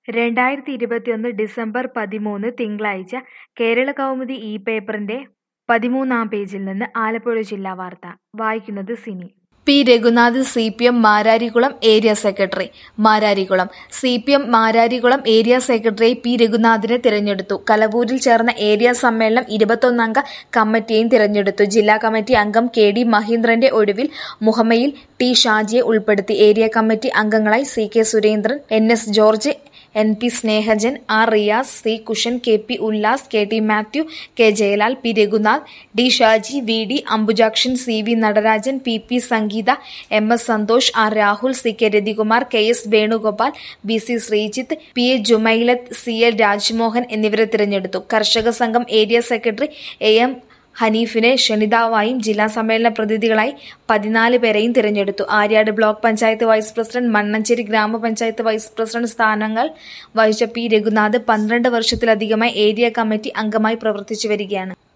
രണ്ടായിരത്തി ഇരുപത്തിയൊന്ന് ഡിസംബർ പതിമൂന്ന് തിങ്കളാഴ്ച കേരളകൗമുദി ഈ പേപ്പറിന്റെ പതിമൂന്നാം പേജിൽ നിന്ന് ആലപ്പുഴ ജില്ലാ വാർത്ത വായിക്കുന്നത് Cini P Raghunath C P M Mararikulam area secretary Mararikulam C P M Mararikulam area secretary P രഘുനാഥിനെ തിരഞ്ഞെടുത്തു കലവൂരിൽ ചേർന്ന ഏരിയ സമ്മേളനം ഇരുപത്തൊന്നംഗ കമ്മിറ്റിയെയും തിരഞ്ഞെടുത്തു ജില്ലാ കമ്മിറ്റി അംഗം കെ ഡി മഹീന്ദ്രന്റെ ഒഴിവിൽ മുഹമ്മയിൽ ടി ഷാജിയെ ഉൾപ്പെടുത്തി ഏരിയ കമ്മിറ്റി അംഗങ്ങളായി C K Surendran N S George N P Snehajan R Riyas C Kushan K P Ullas K T Mathew K Jayalal P Raghunath D Shaji V D Ambujakshan C V Natarajan P P Sangeetha M S Santhosh R Rahul C K Rathikumar K S Venugopal B C Sreejith P A Jumailath C L Rajmohan എന്നിവരെ തിരഞ്ഞെടുത്തു കർഷക സംഘം area secretary A M ഹനീഫിനെ ക്ഷണിതാവായും ജില്ലാ സമ്മേളന പ്രതിനിധികളായി പതിനാല് പേരെയും തിരഞ്ഞെടുത്തു Aryad block panchayat vice president Mannancherry ഗ്രാമപഞ്ചായത്ത് വൈസ് പ്രസിഡന്റ് സ്ഥാനങ്ങൾ വഹിച്ച പി രഘുനാഥ് പന്ത്രണ്ട് വർഷത്തിലധികമായി ഏരിയ കമ്മിറ്റി അംഗമായി പ്രവർത്തിച്ചു വരികയാണ്